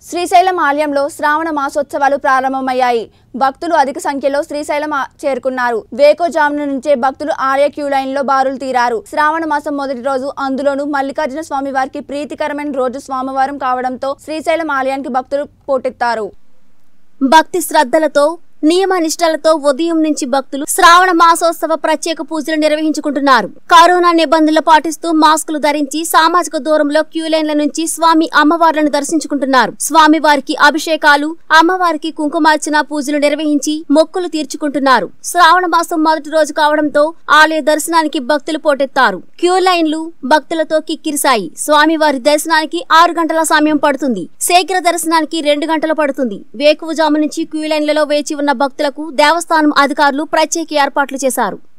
శ్రీశైలం ఆలయంలో శ్రావణ మాసోత్సవాలు ప్రారంభమయ్యాయి భక్తులు అధిక సంఖ్యలో శ్రీశైలం ఆ- చేరుకున్నారు వేకోజామున నుంచే భక్తులు ఆలయ క్యూ లైన్ లో బారులు తీరారు శ్రావణ మాసం మొదటి రోజు అందులోనూ మల్లికార్జున స్వామి వారికి ప్రీతికరమైన రోజు స్వామివారం కావడంతో శ్రీశైలం ఆలయానికి భక్తులు పోటెత్తారు భక్తి శ్రద్ధలతో నియమ నిష్టలతో ఉదయం నుంచి భక్తులు శ్రావణ మాసోత్సవ ప్రత్యేక పూజలు నిర్వహించుకుంటున్నారు కరోనా నిబంధనలు పాటిస్తూ మాస్కులు ధరించి సామాజిక దూరంలో క్యూ లైన్ల నుంచి స్వామి అమ్మవార్లను దర్శించుకుంటున్నారు స్వామి వారికి అభిషేకాలు అమ్మవారికి కుంకుమార్చన పూజలు నిర్వహించి మొక్కులు తీర్చుకుంటున్నారు శ్రావణ మాసం మొదటి రోజు కావడంతో ఆలయ దర్శనానికి భక్తులు పోటెత్తారు క్యూ లైన్లు భక్తులతో కిక్కిరిశాయి స్వామివారి దర్శనానికి ఆరు గంటల సమయం పడుతుంది శీఘ్ర దర్శనానికి రెండు గంటలు పడుతుంది వేకువజాము నుంచి క్యూ లైన్లలో వేచి ఉన్న భక్తులకు దేవస్థానం అధికారులు ప్రత్యేక ఏర్పాట్లు చేశారు